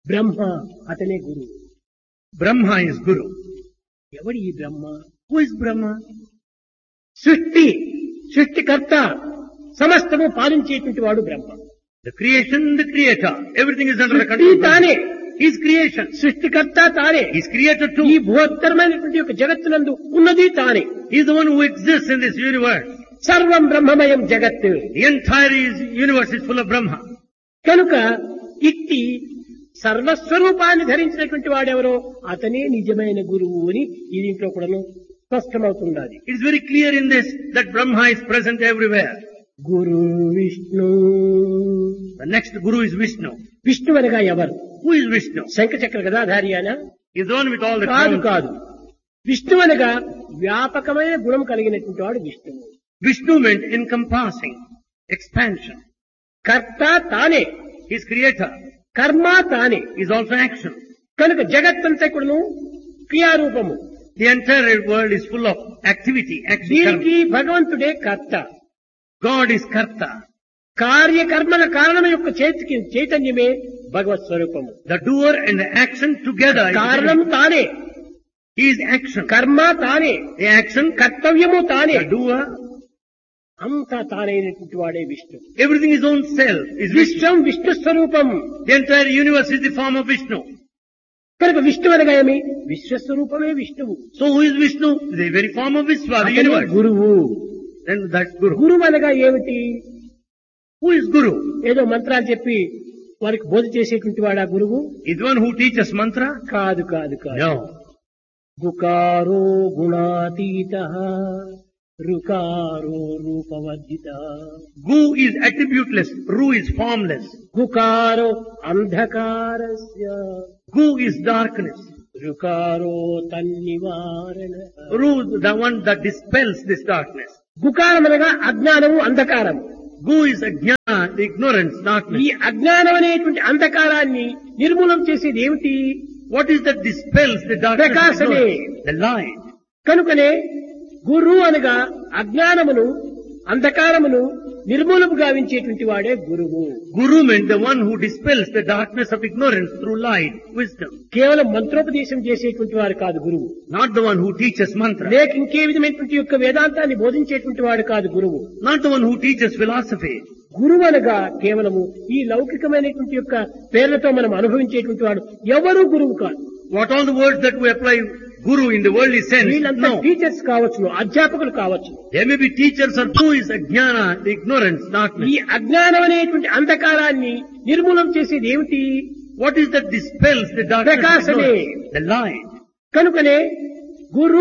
బ్రహ్మ అతనే గురువు Brahma is Guru. ఎవడు ఈ బ్రహ్మ Who is Brahma? సృష్టి సృష్టికర్త సమస్తము పాలించేటువంటి వాడు బ్రహ్మ The creation, the creator. Everything is under the సృష్టి control of తానే Brahma. His creation. సృష్టికర్త తానే He's creator ఈ too. బృహత్తరమైనటువంటి యొక్క జగత్తునందు ఉన్నది తానే He's the one who exists in this universe. సర్వం బ్రహ్మమయం జగత్ The entire is- universe is full of Brahma. కనుక ఇట్టి సర్వస్వరూపాన్ని ధరించినటువంటి వాడెవరో అతనే నిజమైన గురువు అని ఈ దీంట్లో కూడాను స్పష్టమవుతున్నది It's very clear in this that Brahma is present everywhere. Guru Vishnu The next Guru is Vishnu. Vishnu అనగా ఎవరు Who is Vishnu? శంఖచక్ర గదాధారి అనా He's the one with all the కాదు crowns. కాదు విష్ణు అనగా వ్యాపకమైన గుణం కలిగినటువంటి వాడు విష్ణువు Vishnu meant encompassing, expansion. కర్త తానే He's creator. కర్మ తానే He's also action. కనుక జగత్తంతా కూడాను క్రియారూపము The entire world is full of activity, action. దీనికి karma. భగవంతుడే కర్త God is Karta. కార్యకర్మల కారణం యొక్క చేతికి చైతన్యమే భగవత్ స్వరూపము The doer and the action together. is- కారణం తానే He is action. కర్మ తానే The action, కర్తవ్యము తానే the doer, అంతా తానైనటువంటి వాడే Vishnu everything is own self. Is Vishnu. విశ్వం విష్ణు స్వరూపం The entire universe is the form of Vishnu. కనుక విష్ణు అనగా ఏమి విశ్వస్వరూపమే విష్ణువు So who is Vishnu? The very form of Vishwa, the అతనే universe. గురువు Then that's Guru. గురువు అనగా ఏమిటి Who is Guru? ఏదో మంత్రాలు చెప్పి వారికి బోధ చేసేటువంటి వాడా గురువు Is the one who teaches mantra? కాదు కాదు కాదు No. గుకారో గుణాతీత రుకారో రూపవర్జిత Gu is attributeless. Ru is formless. గుకారో అంధకారస్య Gu is darkness. రుకారో తన్నివారణ Ru, the one that dispels this darkness. గుకారం అనగా అజ్ఞానము అంధకారము Gu is ajnana, the ignorance, ఈ darkness. అజ్ఞానం అనేటువంటి అంధకారాన్ని నిర్మూలం చేసేది ఏమిటి What is that dispels the darkness? of ప్రకాశమే. ignorance? The light. కనుకనే గురు అనగా అజ్ఞానమును అంధకారమును నిర్మూలము గావించేటువంటి వాడే గురువు Guru meant the one who dispels the darkness of ignorance through light, wisdom. కేవలం మంత్రోపదేశం చేసేటువంటి వారు కాదు గురువు Not the one who teaches mantra. లేక ఇంకే విధమైనటువంటి యొక్క వేదాంతాన్ని బోధించేటువంటి వాడు కాదు గురువు Not the one who teaches philosophy. గురువు అనగా కేవలము ఈ లౌకికమైనటువంటి యొక్క పేర్లతో మనం అనుభవించేటువంటి వాడు ఎవరు గురువు కాదు What all the words that we apply Guru in the worldly sense? వీళ్ళంతా No. టీచర్స్ కావచ్చు అధ్యాపకులు కావచ్చు They may be teachers or who is ajnana, the ignorance, darkness. ఈ అజ్ఞానం అనేటువంటి అంధకారాన్ని నిర్మూలం చేసేది ఏమిటి What is that dispels the darkness? of ప్రకాశమే. ignorance? The light. కనుకనే గురు